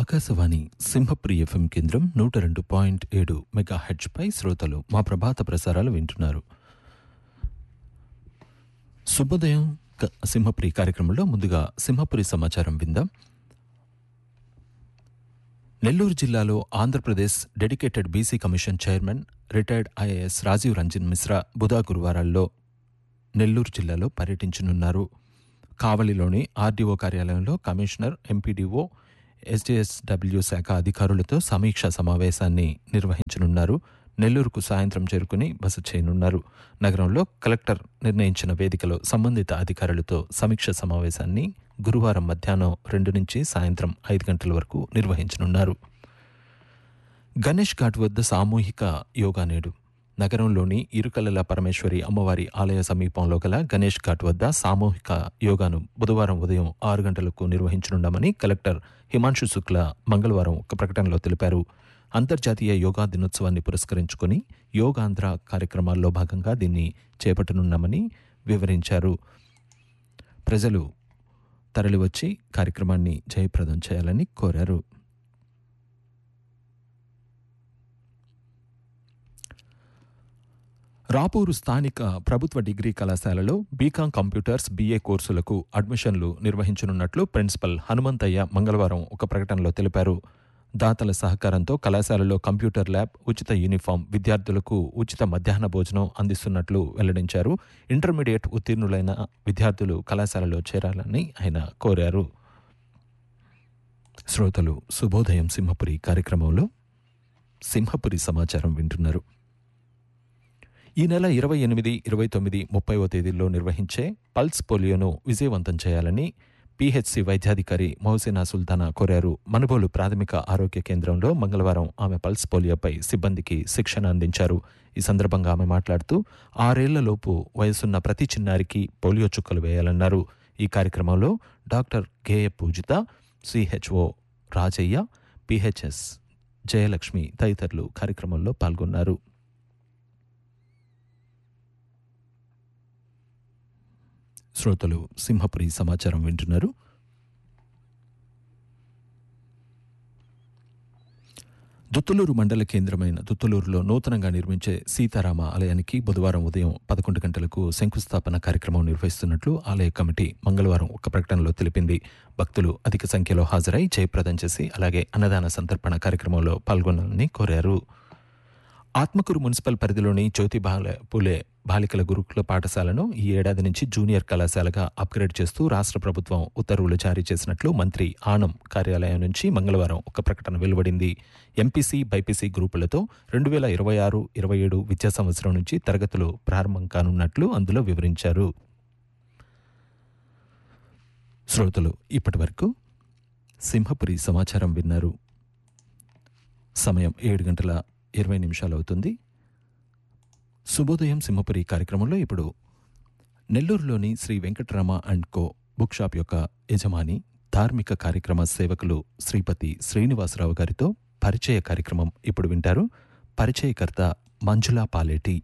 Akashvani సింహప్రి FM కేంద్రం నూట రెండు పాయింట్ ఏడు మెగా పై శ్రోతలు మా ప్రభాత ప్రసారాలు వింటున్నారు శుభోదయం క- సింహపురి కార్యక్రమంలో ముందుగా సింహపురి సమాచారం విందాం నెల్లూరు జిల్లాలో Andhra Pradesh dedicated BC commission chairman retired IAS Rajiv Ranjan Mishra బుధా గురువారాల్లో Nellore జిల్లాలో పర్యటించనున్నారు కావలిలోని ఆర్డీఓ కార్యాలయంలో కమిషనర్ ఎంపీడీఓ ఎస్జేఎస్డబ్ల్యూ శాఖ అధికారులతో సమీక్షా సమావేశాన్ని నిర్వహించనున్నారు నెల్లూరుకు సాయంత్రం చేరుకుని బస చేయనున్నారు నగరంలో కలెక్టర్ నిర్ణయించిన వేదికలో సంబంధిత అధికారులతో సమీక్ష సమావేశాన్ని గురువారం మధ్యాహ్నం రెండు నుంచి సాయంత్రం ఐదు గంటల వరకు నిర్వహించనున్నారు గణేష్ ఘాట్ వద్ద సామూహిక యోగా నేడు నగరంలోని ఇరుకలల పరమేశ్వరి అమ్మవారి ఆలయ సమీపంలో గల గణేష్ ఘాట్ వద్ద సామూహిక యోగాను బుధవారం ఉదయం ఆరు గంటలకు నిర్వహించనున్నామని కలెక్టర్ హిమాంశు శుక్లా మంగళవారం ఒక ప్రకటనలో తెలిపారు అంతర్జాతీయ యోగా దినోత్సవాన్ని పురస్కరించుకుని యోగాంధ్ర కార్యక్రమాల్లో భాగంగా దీన్ని చేపట్టనున్నామని వివరించారు ప్రజలు తరలివచ్చి కార్యక్రమాన్ని జయప్రదం చేయాలని కోరారు రాపూరు స్థానిక ప్రభుత్వ డిగ్రీ కళాశాలలో బీకాం కంప్యూటర్స్ బీఏ కోర్సులకు అడ్మిషన్లు నిర్వహించనున్నట్లు ప్రిన్సిపల్ హనుమంతయ్య మంగళవారం ఒక ప్రకటనలో తెలిపారు దాతల సహకారంతో కళాశాలలో కంప్యూటర్ ల్యాబ్ ఉచిత యూనిఫామ్ విద్యార్థులకు ఉచిత మధ్యాహ్న భోజనం అందిస్తున్నట్లు వెల్లడించారు ఇంటర్మీడియట్ ఉత్తీర్ణులైన విద్యార్థులు కళాశాలలో చేరాలని ఆయన కోరారు శ్రోతలు శుభోదయం సింహపురి కార్యక్రమంలో సింహపురి సమాచారం వింటున్నారు ఈ నెల ఇరవై ఎనిమిది ఇరవై తొమ్మిది ముప్పైవ తేదీల్లో నిర్వహించే పల్స్ పోలియోను విజయవంతం చేయాలని పీహెచ్సి వైద్యాధికారి మహుసేనా సుల్తానా కోరారు మనుబోలు ప్రాథమిక ఆరోగ్య కేంద్రంలో మంగళవారం ఆమె పల్స్ పోలియోపై సిబ్బందికి శిక్షణ అందించారు ఈ సందర్భంగా ఆమె మాట్లాడుతూ ఆరేళ్లలోపు వయసున్న ప్రతి చిన్నారికి పోలియో చుక్కలు వేయాలన్నారు ఈ కార్యక్రమంలో doctor Geya Pujitha CHO Rajaiah PHS Jayalakshmi తదితరులు కార్యక్రమంలో పాల్గొన్నారు శ్రోతలు సింహపురి సమాచారం వింటున్నారు దుత్తులూరు మండల కేంద్రమైన దుత్తులూరులో నూతనంగా నిర్మించే సీతారామ ఆలయానికి బుధవారం ఉదయం పదకొండు గంటలకు శంకుస్థాపన కార్యక్రమం నిర్వహిస్తున్నట్లు ఆలయ కమిటీ మంగళవారం ఒక ప్రకటనలో తెలిపింది భక్తులు అధిక సంఖ్యలో హాజరై జయప్రదం చేసి అలాగే అన్నదాన సంతర్పణ కార్యక్రమంలో పాల్గొనాలని కోరారు ఆత్మకూరు మున్సిపల్ పరిధిలోని జ్యోతి బాల పూలే బాలికల గురుకుల పాఠశాలను ఈ ఏడాది నుంచి జూనియర్ కళాశాలగా అప్గ్రేడ్ చేస్తూ రాష్ట్ర ప్రభుత్వం ఉత్తర్వులు జారీ చేసినట్లు మంత్రి ఆనం కార్యాలయం నుంచి మంగళవారం ఒక ప్రకటన వెలువడింది ఎంపీసీ బైపీసీ గ్రూపులతో రెండు వేల ఇరవై ఆరు ఇరవై ఏడు విద్యా సంవత్సరం నుంచి తరగతులు ప్రారంభం కానున్నట్లు అందులో వివరించారు శ్రోతలు ఇప్పటి వరకు సింహపురి సమాచారం విన్నారు సమయం ఏడు గంటల ఇరవై నిమిషాలు అవుతుంది శుభోదయం సింహపురి కార్యక్రమంలో ఇప్పుడు నెల్లూరులోని Sri Venkatarama and co book shop యొక్క యజమాని ధార్మిక కార్యక్రమ సేవకులు శ్రీపతి శ్రీనివాసరావు గారితో పరిచయ కార్యక్రమం ఇప్పుడు వింటారు పరిచయకర్త మంజులా పాలేటి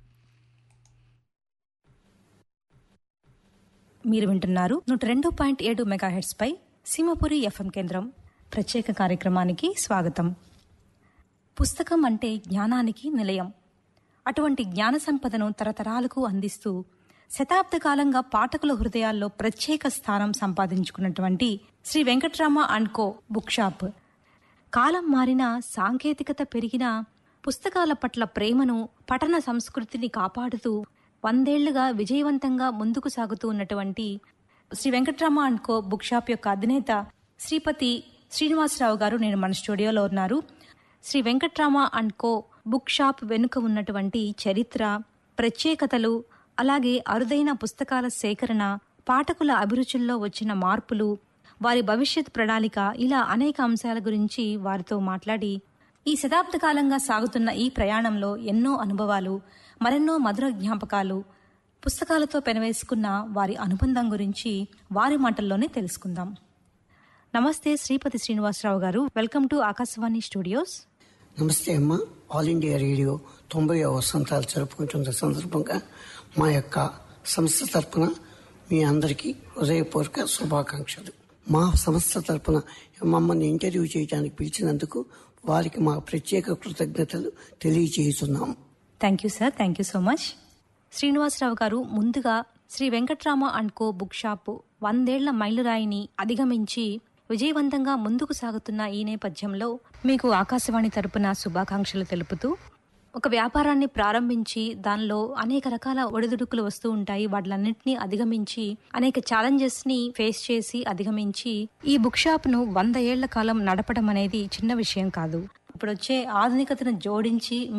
మీరు వింటున్నారు నూట రెండు పాయింట్ ఏడు మెగాహెడ్స్ పై సీమపురి ఎఫ్ఎం కేంద్రం ప్రత్యేక కార్యక్రమానికి స్వాగతం పుస్తకం అంటే జ్ఞానానికి నిలయం అటువంటి జ్ఞాన సంపదను తరతరాలకు అందిస్తూ శతాబ్ద కాలంగా పాఠకుల హృదయాల్లో ప్రత్యేక స్థానం సంపాదించుకున్నటువంటి Sri Venkatrama and co book shop కాలం మారినా సాంకేతికత పెరిగినా పుస్తకాల పట్ల ప్రేమను పఠన సంస్కృతిని కాపాడుతూ వందేళ్లుగా విజయవంతంగా ముందుకు సాగుతూ ఉన్నటువంటి Shri Venkatrama and co book shop యొక్క అధినేత శ్రీపతి శ్రీనివాసరావు గారు నేను మన స్టూడియోలో ఉన్నారు Shri Venkatrama and co book shop వెనుక ఉన్నటువంటి చరిత్ర ప్రత్యేకతలు అలాగే అరుదైన పుస్తకాల సేకరణ పాఠకుల అభిరుచుల్లో వచ్చిన మార్పులు వారి భవిష్యత్ ప్రణాళిక ఇలా అనేక అంశాల గురించి వారితో మాట్లాడి ఈ శతాబ్ద కాలంగా సాగుతున్న ఈ ప్రయాణంలో ఎన్నో అనుభవాలు మరెన్నో మధుర జ్ఞాపకాలు పుస్తకాలతో పెనవేసుకున్న వారి అనుబంధం గురించి వారి మాటల్లోనే తెలుసుకుందాం నమస్తే శ్రీపతి శ్రీనివాసరావు గారు వెల్కమ్ టు ఆకాశవాణి స్టూడియోస్ నమస్తే అమ్మ ఆల్ ఇండియా రేడియో తొంభై వసంతాలు జరుపుకుంటున్న సందర్భంగా మా యొక్క సంస్థ తరపున మీ అందరికీ హృదయపూర్వక శుభాకాంక్షలు మా సంస్థ తరపున మమ్మల్ని ఇంటర్వ్యూ చేయడానికి పిలిచినందుకు వారికి మా ప్రత్యేక కృతజ్ఞతలు తెలియజేస్తున్నాం thank you sir thank you so much Srinivasarao గారు ముందుగా Shri Venkatrama and co book shop వందేళ్ల మైలురాయిని అధిగమించి విజయవంతంగా ముందుకు సాగుతున్న ఈ నేపథ్యంలో మీకు ఆకాశవాణి తరపున శుభాకాంక్షలు తెలుపుతూ ఒక వ్యాపారాన్ని ప్రారంభించి దానిలో అనేక రకాల ఒడిదుడుకులు వస్తూ ఉంటాయి వాటిలన్నింటినీ అధిగమించి అనేక ఛాలెంజెస్ ని ఫేస్ చేసి అధిగమించి ఈ బుక్ షాప్ ను వంద ఏళ్ల కాలం నడపడం అనేది చిన్న విషయం కాదు ఇప్పుడు వచ్చే ఆధునికతను జోడించి